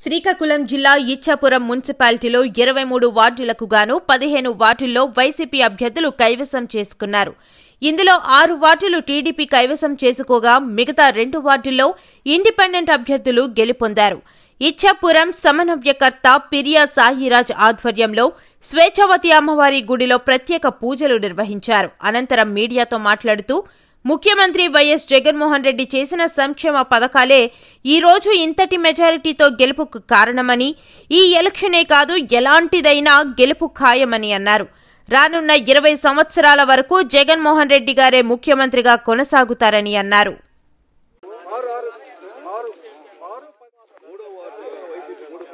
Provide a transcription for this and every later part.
శ్రీకాకుళం జిల్లా ఇచ్చాపురం మున్సిపాలిటీలో ఇరవై మూడు వార్డులకు గాను పదిహేను వార్డుల్లో వైసీపీ అభ్యర్థులు కైవసం చేసుకున్నారు ఇందులో ఆరు వార్డులు టీడీపీ కైవసం చేసుకోగా మిగతా రెండు వార్డుల్లో ఇండిపెండెంట్ అభ్యర్థులు గెలుపొందారు ఇచ్చాపురం సమన్వయకర్త పిరియా సాయిరాజ్ ఆధ్వర్యంలో స్వేచ్ఛావతి అమ్మవారి గుడిలో ప్రత్యేక పూజలు నిర్వహించారు అనంతరం మీడియాతో మాట్లాడుతూ ముఖ్యమంత్రి వైఎస్ జగన్మోహన్ రెడ్డి చేసిన సంక్షేమ పథకాలే ఈ రోజు ఇంతటి మెజారిటీతో గెలుపుకు కారణమని ఈ ఎలక్షనే కాదు ఎలాంటిదైనా గెలుపు ఖాయమని అన్నారు రానున్న ఇరవై సంవత్సరాల వరకు జగన్మోహన్ రెడ్డి గారే ముఖ్యమంత్రిగా కొనసాగుతారని అన్నారు ఆరు ఆరు ఆరు ఆరు మూడో వార్డు వైసీపీ మూడు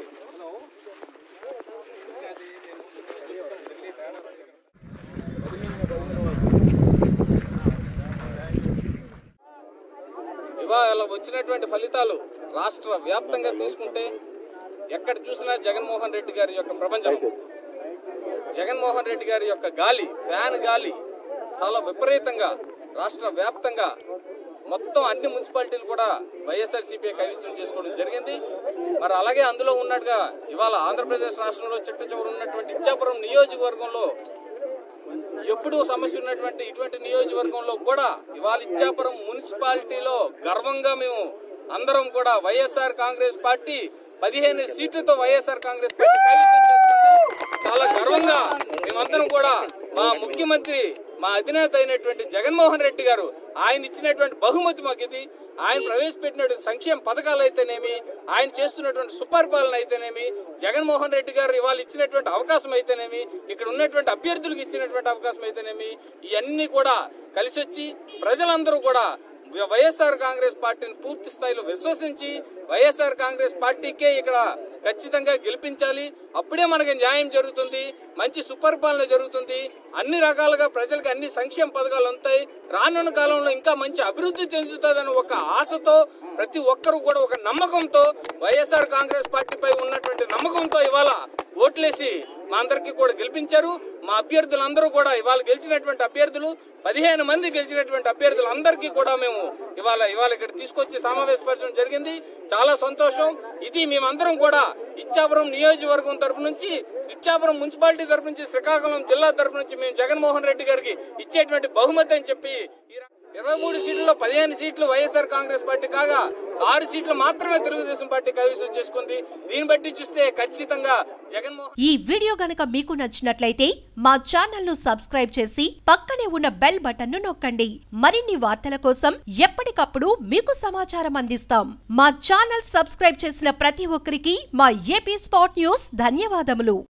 ఇవాళ వచ్చినటువంటి ఫలితాలు రాష్ట్ర వ్యాప్తంగా తీసుకుంటే ఎక్కడ చూసినా జగన్మోహన్ రెడ్డి గారి యొక్క ప్రపంచం జగన్మోహన్ రెడ్డి గారి యొక్క గాలి ఫ్యాన్ గాలి చాలా విపరీతంగా రాష్ట్ర వ్యాప్తంగా మొత్తం అన్ని మున్సిపాలిటీలు కూడా వైఎస్ఆర్సీపీ కైవసం చేసుకోవడం జరిగింది మరి అలాగే అందులో ఉన్నట్టుగా ఇవాళ ఆంధ్రప్రదేశ్ రాష్ట్రంలో చిట్ట చివరి ఉన్నటువంటి ఇచ్చాపురం నియోజకవర్గంలో ఎప్పుడూ సమస్య ఉన్నటువంటి ఇటువంటి నియోజకవర్గంలో కూడా ఇవాళ ఇచ్చాపురం మున్సిపాలిటీలో గర్వంగా మేము అందరం కూడా వైఎస్ఆర్ కాంగ్రెస్ పార్టీ పదిహేను సీట్లతో వైఎస్ఆర్ కాంగ్రెస్ పార్టీ కైవసం చేసుకుంది చాలా గర్వంగా మేమందరం కూడా మా ముఖ్యమంత్రి మా అధినేత అయినటువంటి జగన్మోహన్ రెడ్డి గారు ఆయన ఇచ్చినటువంటి బహుమతి మాకు ఇది ఆయన ప్రవేశపెట్టినటువంటి సంక్షేమ పథకాలు అయితేనేమి ఆయన చేస్తున్నటువంటి సుపరిపాలన అయితేనేమి జగన్మోహన్ రెడ్డి గారు ఇవాళ ఇచ్చినటువంటి అవకాశం అయితేనేమి ఇక్కడ ఉన్నటువంటి అభ్యర్థులకు ఇచ్చినటువంటి అవకాశం అయితేనేమి ఇవన్నీ కూడా కలిసి వచ్చి ప్రజలందరూ కూడా వైఎస్ఆర్ కాంగ్రెస్ పార్టీని పూర్తి స్థాయిలో విశ్వసించి వైఎస్ఆర్ కాంగ్రెస్ పార్టీకే ఇక్కడ ఖచ్చితంగా గెలిపించాలి అప్పుడే మనకి న్యాయం జరుగుతుంది మంచి సుపరిపాలన జరుగుతుంది అన్ని రకాలుగా ప్రజలకు అన్ని సంక్షేమ పథకాలు ఉంటాయి రానున్న కాలంలో ఇంకా మంచి అభివృద్ధి చెందుతుందని ఒక ఆశతో ప్రతి ఒక్కరూ కూడా ఒక నమ్మకంతో వైఎస్ఆర్ కాంగ్రెస్ పార్టీపై ఉన్నటువంటి నమ్మకంతో ఇవాళ ఓట్లేసి మా అందరికీ కూడా గెలిపించారు మా అభ్యర్థులందరూ కూడా ఇవాళ గెలిచినటువంటి అభ్యర్థులు పదిహేను మంది గెలిచినటువంటి అభ్యర్థులందరికీ కూడా మేము ఇవాళ ఇవాళ ఇక్కడ తీసుకొచ్చి సమావేశపరచడం జరిగింది చాలా సంతోషం ఇది మేమందరం కూడా ఇచ్చాపురం నియోజకవర్గం తరపు నుంచి ఇచ్చాపురం మున్సిపాలిటీ తరపు నుంచి శ్రీకాకుళం జిల్లా తరపు నుంచి మేము జగన్మోహన్ రెడ్డి గారికి ఇచ్చేటువంటి బహుమతి అని చెప్పి ఈ ర- ఇరవై మూడు సీట్లలో పదిహేను సీట్లు వైఎస్ఆర్ కాంగ్రెస్ పార్టీ కాగా ఆరు సీట్లు మాత్రమే తెలుగుదేశం పార్టీ కైవసం చేసుకుంది దీన్ని బట్టి చూస్తే ఖచ్చితంగా జగన్మోహన్ ఈ వీడియో గనక మీకు నచ్చినట్లయితే మా ఛానల్ ను సబ్స్క్రైబ్ చేసి పక్కనే ఉన్న బెల్ బటన్ ను నొక్కండి మరిన్ని వార్తల కోసం ఎప్పటికప్పుడు మీకు సమాచారం అందిస్తాం మా ఛానల్ సబ్స్క్రైబ్ చేసిన ప్రతి ఒక్కరికి మా ఏపీ స్పాట్ న్యూస్ ధన్యవాదములు